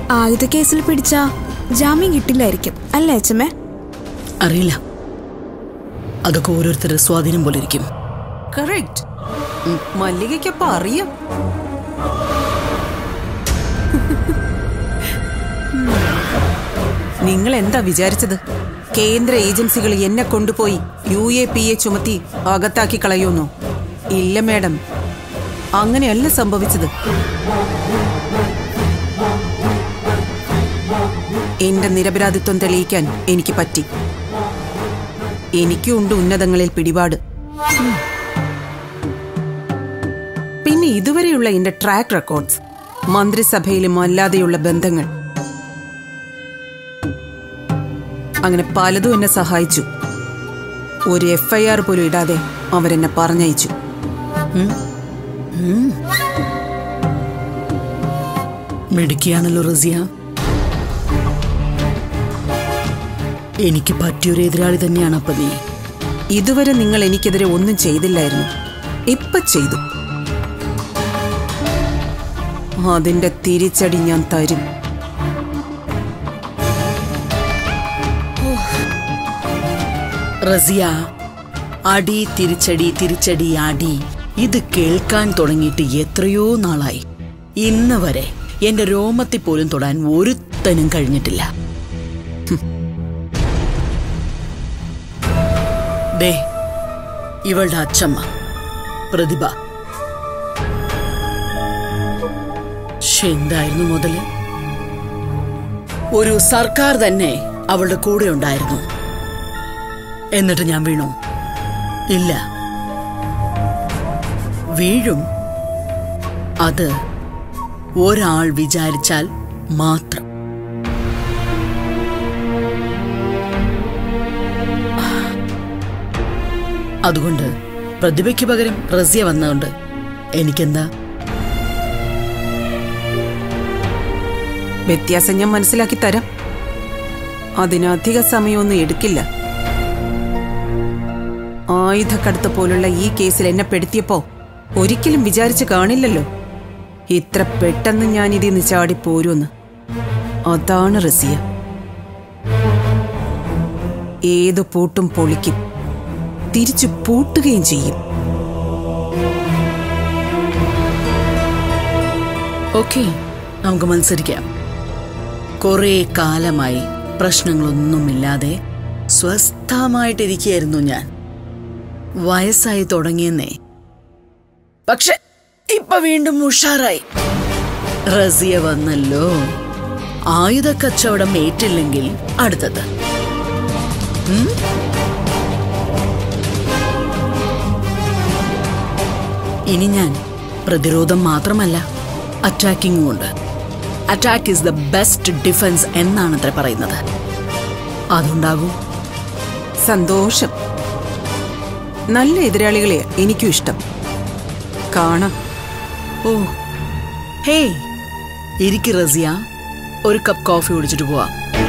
ആയുധ കേസിൽ പിടിച്ച ജാമ്യം കിട്ടില്ലായിരിക്കും അല്ലേ അച്ഛമ്മേ അറിയില്ല അതൊക്കെ ഓരോരുത്തരുടെ സ്വാധീനം പോലെ ഇരിക്കും കറക്റ്റ് മല്ലികയ്ക്കപ്പൊ അറിയാം നിങ്ങൾ എന്താ വിചാരിച്ചത് കേന്ദ്ര ഏജൻസികൾ എന്നെ കൊണ്ടുപോയി യു എ പി എ ചുമത്തി അകത്താക്കി കളയുന്നോ ഇല്ല മേഡം അങ്ങനെയല്ല സംഭവിച്ചത് എന്റെ നിരപരാധിത്വം തെളിയിക്കാൻ എനിക്ക് പറ്റി എനിക്കുണ്ട് ഉന്നതങ്ങളിൽ പിടിപാട് പിന്നെ ഇതുവരെയുള്ള എന്റെ ട്രാക്ക് റെക്കോർഡ്സ് മന്ത്രിസഭയിലും അല്ലാതെയുള്ള ബന്ധങ്ങൾ അങ്ങനെ പലതും എന്നെ സഹായിച്ചു ഒരു എഫ് ഐ ആർ പോലും ഇടാതെ അവരെന്നെ പറഞ്ഞയച്ചു മിടുക്കിയാണല്ലോ റസിയ എനിക്ക് പറ്റിയൊരു എതിരാളി തന്നെയാണ് അപ്പൊ നീ ഇതുവരെ നിങ്ങൾ എനിക്കെതിരെ ഒന്നും ചെയ്തില്ലായിരുന്നു ഇപ്പൊ ചെയ്തു അതിന്റെ തിരിച്ചടി ഞാൻ തരും റസിയ അടി തിരിച്ചടി തിരിച്ചടി അടി ഇത് കേൾക്കാൻ തുടങ്ങിയിട്ട് എത്രയോ നാളായി ഇന്ന് വരെ എന്റെ രോമത്തിൽ പോലും തൊടാൻ ഒരുത്തനും കഴിഞ്ഞിട്ടില്ല ഹും. ദേ ഇവളുടെ അച്ഛമ്മ പ്രതിഭ പക്ഷെ എന്തായിരുന്നു മുതല് ഒരു സർക്കാർ തന്നെ അവളുടെ കൂടെ ഉണ്ടായിരുന്നു എന്നിട്ട് ഞാൻ വീണു ഇല്ല വീഴും അത് ഒരാൾ വിചാരിച്ചാൽ മാത്രം അതുകൊണ്ട് പ്രതിഭയ്ക്ക് പകരം റസിയ വന്നതുകൊണ്ട് എനിക്കെന്താ വ്യത്യാസം ഞാൻ മനസ്സിലാക്കി തരാം അതിനധിക സമയമൊന്നും എടുക്കില്ല ആയുധക്കടത്ത് പോലുള്ള ഈ കേസിൽ എന്നെ പെടുത്തിയപ്പോ ഒരിക്കലും വിചാരിച്ചു കാണില്ലല്ലോ ഇത്ര പെട്ടെന്ന് ഞാൻ ഇതിൽ നിന്ന് ചാടി പോരുമെന്ന് അതാണ് റസിയ ഏതു പൂട്ടും പൊളിക്കും തിരിച്ചു പൂട്ടുകയും ചെയ്യും ഓക്കെ നമുക്ക് മത്സരിക്കാം കുറേ കാലമായി പ്രശ്നങ്ങളൊന്നുമില്ലാതെ സ്വസ്ഥമായിട്ടിരിക്കുകയായിരുന്നു ഞാൻ വയസ്സായി തുടങ്ങിയെന്നേ പക്ഷെ ഇപ്പൊ വീണ്ടും ഉഷാറായി റസിയ വന്നല്ലോ ആയുധ കച്ചവടം ഏറ്റില്ലെങ്കിൽ അടുത്തത് ഉം? ഇനി ഞാൻ പ്രതിരോധം മാത്രമല്ല അറ്റാക്കിംഗും ഉണ്ട് attack is the best defence എന്നാണത്ര പറയുന്നത് അതുണ്ടാകും സന്തോഷം നല്ല എതിരാളികളെ എനിക്കും ഇഷ്ടം കാണാം ഓ ഹേ ഇരിക്ക് റസിയ ഒരു കപ്പ് കോഫി കുടിച്ചിട്ട് പോവാം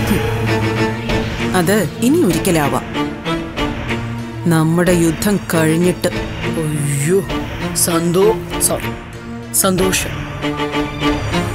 അത് ഇനി ഒരിക്കലാവാം നമ്മുടെ യുദ്ധം കഴിഞ്ഞിട്ട് അയ്യോ സന്തോ സോറി സന്തോഷം